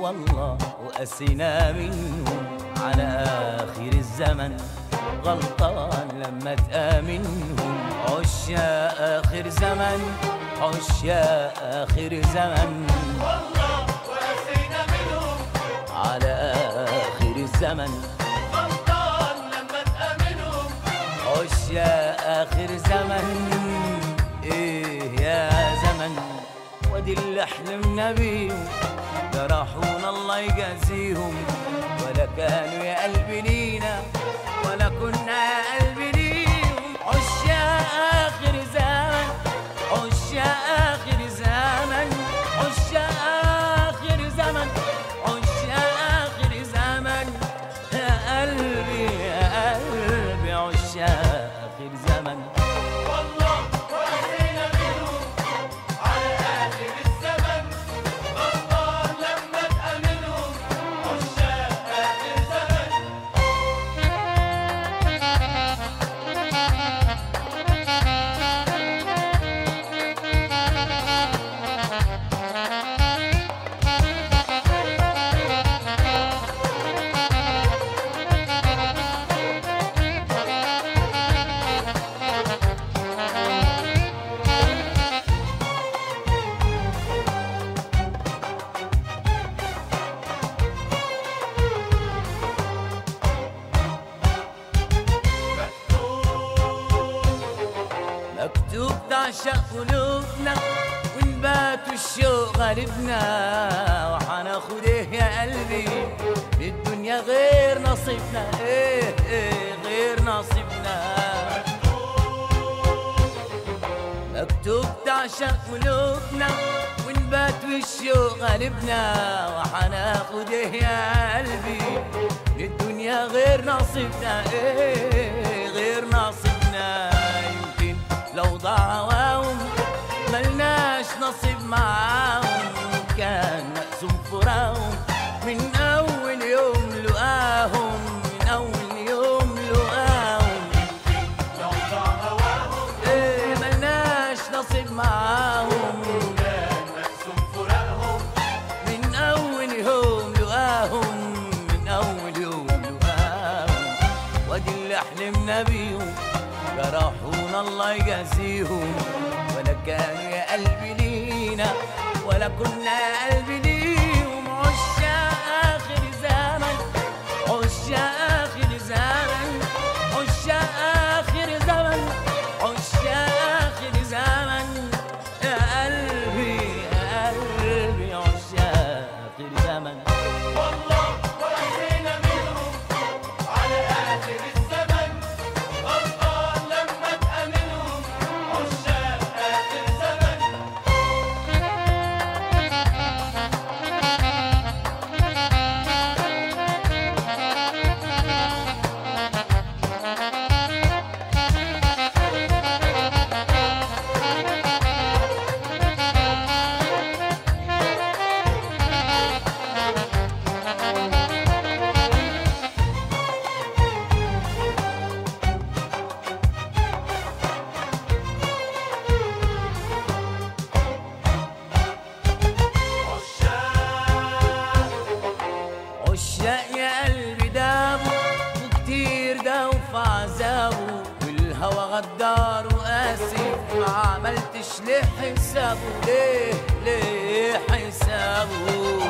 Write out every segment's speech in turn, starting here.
والله وقسينا منهم على آخر الزمن غلطان لما تآمنهم عش يا آخر زمن عش يا آخر زمن والله وقسينا منهم على آخر الزمن غلطان لما تأمنهم عش يا آخر زمن إيه يا زمن ودي اللي حلمنا بيهم جرحونا الله يجازيهم ولا كانوا يا قلبي لينا ولا كنا يا قلبي ليهم عش يا آخر زمن عش يا آخر زمن عش يا آخر زمن عش يا آخر زمن يا قلبي يا قلبي عش يا آخر زمن والله وقسينا منهم على آخر الزمن غلطان لما تأمنهم عشاق آخر زمن مكتوب تعشق قلوبنا ونبات الشوق غالبنا وحناخد ايه يا قلبي من الدنيا غير نصيبنا ايه ايه غير نصيبنا مكتوب تعشق قلوبنا ونبات والشوق غالبنا وحناخد ايه يا قلبي من الدنيا غير نصيبنا ايه غير نصيبنا يمكن لو ضاع هواهم ملناش نصيب معاهم كان مقسوم فراهم من اول يوم لقاهم من اول يوم لقاهم لو ضاع هواهم ايه ملناش نصيب معاهم كان مقسوم فراقهم من اول يوم لقاهم من اول يوم لقاهم وادي اللي حلمنا بيهم جرحونا الله يجازيهم ولا كانوا يا قلبي لينا ولا كنا يا قلبي ليهم عشاق اخر زمن عشاق اخر زمن عشاق اخر زمن عشاق اخر زمن يا قلبي يا قلبي عشاق اخر زمن والله وقسينا منهم على آخر الزمن غلطان لما تأمنهم عشاق آخر زمن عشاق يا قلبي دابوا وكتير داوا في عذابه والهوى غدار وقاسي ما عملتش ليه حسابه ليه ليه حسابه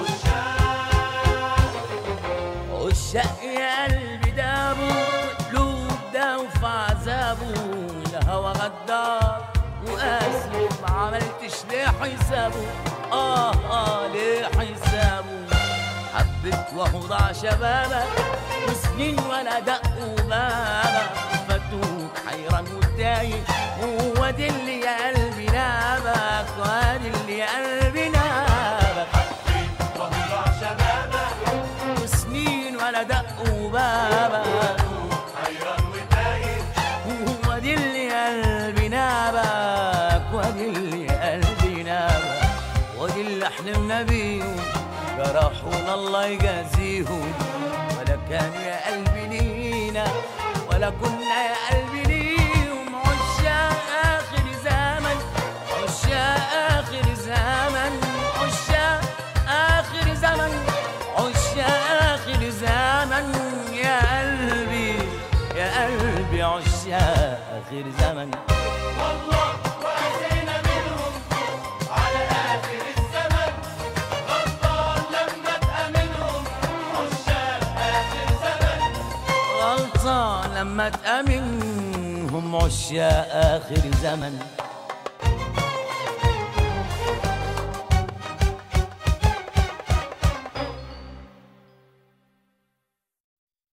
عشاق يا قلبي دابوا قلوب داوا في عذابه الهوى غدار وقاسي ما عملتش ليه حسابه اه اه ليه حسابه حبت وهو ضاع شبابك وسنين ولا دقوا بابك فتوك حيران وتايه هو دي اللي يا قلبي نابك وادي اللي يا قلبي نابك وضع شبابك وسنين ولا دقوا بابك حيران وتايه هو دي اللي قلبي نابك ودي اللي قلبي نابك ودي اللي حلمنا بيهم جرحونا الله يجازيهم ولا كانوا يا قلبي لينا ولا كنا يا قلبي ليهم عشاق آخر زمن عشاق آخر زمن عشاق آخر زمن عشاق آخر زمن والله وأتينا منهم على آخر الزمن غلطان لما تأمنهم عشاق آخر زمن غلطان لما تأمنهم عشاق آخر زمن